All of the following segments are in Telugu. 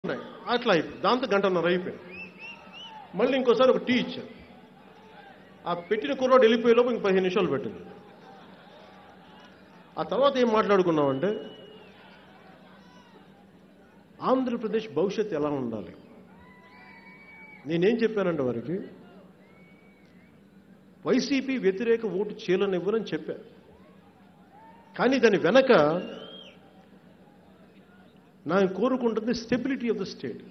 ఉన్నాయి అట్లా అయిపోయింది దాంతో గంటన్నర అయిపోయింది మళ్ళీ ఇంకోసారి ఒక టీ ఇచ్చాను ఆ పెట్టిన కుర్రాడు వెళ్ళిపోయే లోపు ఇంక పదిహేను నిమిషాలు పెట్టింది ఆ తర్వాత ఏం మాట్లాడుకున్నామంటే ఆంధ్రప్రదేశ్ భవిష్యత్తు ఎలా ఉండాలి నేనేం చెప్పానంటే వారికి వైసీపీ వ్యతిరేక ఓటు చీలనివ్వరని చెప్పా కానీ దాని వెనక నేను కోరుకుంటుంది స్టెబిలిటీ ఆఫ్ ద స్టేట్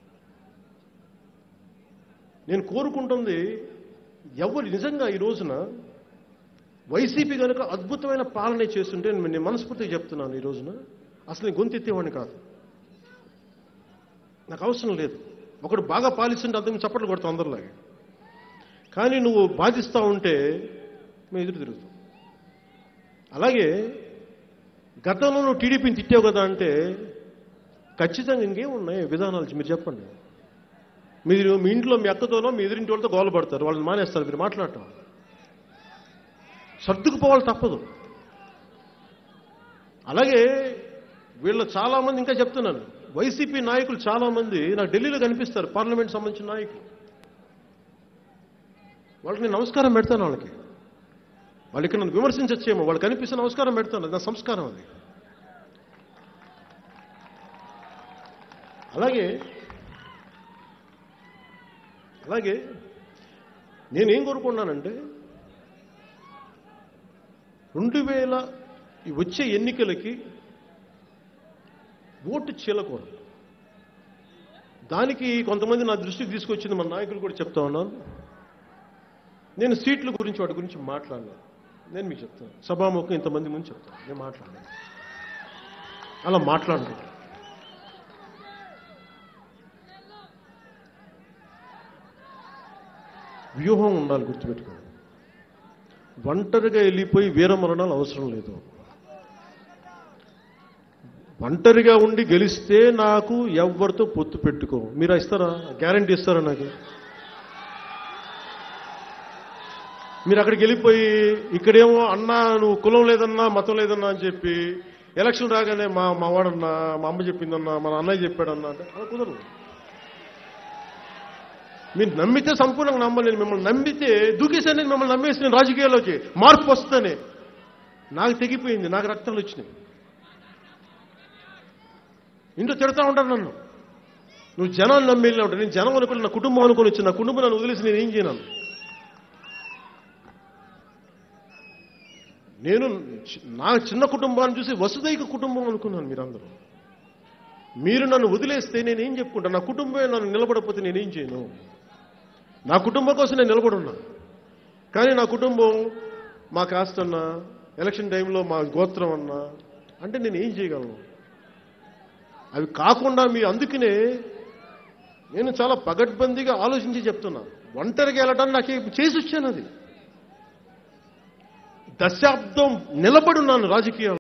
నేను కోరుకుంటుంది ఎవరు నిజంగా ఈ రోజున వైసీపీ కనుక అద్భుతమైన పాలన చేస్తుంటే నేను మనస్ఫూర్తిగా చెప్తున్నాను ఈ రోజున అసలు నేను గొంతెత్తేవాడిని కాదు నాకు అవసరం లేదు ఒకడు బాగా పాలిస్తుంటే అంతకు చప్పట్లు కొడతాం అందరిలాగే కానీ నువ్వు బాధిస్తూ ఉంటే మేము ఎదురు తిరుగుతాం అలాగే గతంలో నువ్వు టీడీపీని తిట్టావు కదా అంటే ఖచ్చితంగా ఇంకేం ఉన్నాయి విధానాలు మీరు చెప్పండి మీరు మీ ఇంట్లో మీ అక్కతోనో మీ ఎదురింటి వాళ్ళతో గోల పడతారు వాళ్ళని మానేస్తారు మీరు మాట్లాడటం సర్దుకుపోవాలి తప్పదు అలాగే వీళ్ళు చాలామంది ఇంకా చెప్తున్నాను వైసీపీ నాయకులు చాలామంది నాకు ఢిల్లీలో కనిపిస్తారు పార్లమెంట్ సంబంధించిన నాయకులు వాళ్ళకి నేను నమస్కారం పెడతాను వాళ్ళకి వాళ్ళకి నన్ను విమర్శించచ్చేమో వాళ్ళు కనిపిస్తే నమస్కారం పెడతాను అది నా సంస్కారం అది అలాగే అలాగే నేనేం కోరుకున్నానంటే రెండు వేల ఈ వచ్చే ఎన్నికలకి ఓటు చీలకూడదు దానికి కొంతమంది నా దృష్టికి తీసుకొచ్చింది మన నాయకులు కూడా చెప్తా ఉన్నాను నేను సీట్ల గురించి వాటి గురించి మాట్లాడలేదు నేను మీకు చెప్తాను సభాముఖం ఇంతమంది ముందు చెప్తాను నేను మాట్లాడలేదు అలా మాట్లాడలేదు వ్యూహం ఉండాలి గుర్తుపెట్టుకోండి ఒంటరిగా వెళ్ళిపోయి వీరమరణాలు అవసరం లేదు ఒంటరిగా ఉండి గెలిస్తే నాకు ఎవరితో పొత్తు పెట్టుకో మీరు ఇస్తారా గ్యారంటీ ఇస్తారా నాకు మీరు అక్కడికి వెళ్ళిపోయి ఇక్కడేమో అన్నా నువ్వు కులం లేదన్నా మతం లేదన్నా అని చెప్పి ఎలక్షన్ రాగానే మా మా వాడన్నా మా అమ్మ చెప్పిందన్నా మా అన్నయ్య చెప్పాడన్నా అంటే అలా కుదరదు మీరు నమ్మితే సంపూర్ణంగా నమ్మాలి నేను మిమ్మల్ని నమ్మితే దూకేసాను నేను మిమ్మల్ని నమ్మేసి నేను రాజకీయాల్లోకి మార్పు వస్తానే నాకు తెగిపోయింది నాకు రక్తాలు వచ్చినాయి ఇంట్లో తిడతా ఉంటారు నన్ను నువ్వు జనాన్ని నమ్మి వెళ్ళినా ఉంటావు నేను జనం అనుకుని నా కుటుంబం అనుకుని వచ్చి నా కుటుంబం నన్ను వదిలేసి నేను ఏం చేయను నేను చి- నా చిన్న కుటుంబాన్ని చూసి వసుదైక కుటుంబం అనుకున్నాను మీరందరూ మీరు నన్ను వదిలేస్తే నేనేం చెప్పుకుంటాను నా కుటుంబమే నన్ను నిలబడకపోతే నేనేం చేయను నా కుటుంబం కోసం నేను నిలబడున్నా కానీ నా కుటుంబం మా కాస్ట్ అన్నా ఎలక్షన్ టైంలో మా గోత్రం అన్నా అంటే నేను ఏం చేయగలను అవి కాకుండా మీ అందుకనే నేను చాలా పగడ్బందీగా ఆలోచించి చెప్తున్నా ఒంటరిగా వెళ్ళడానికి నాకు చేసి వచ్చాను అది దశాబ్దం నిలబడున్నాను రాజకీయాలు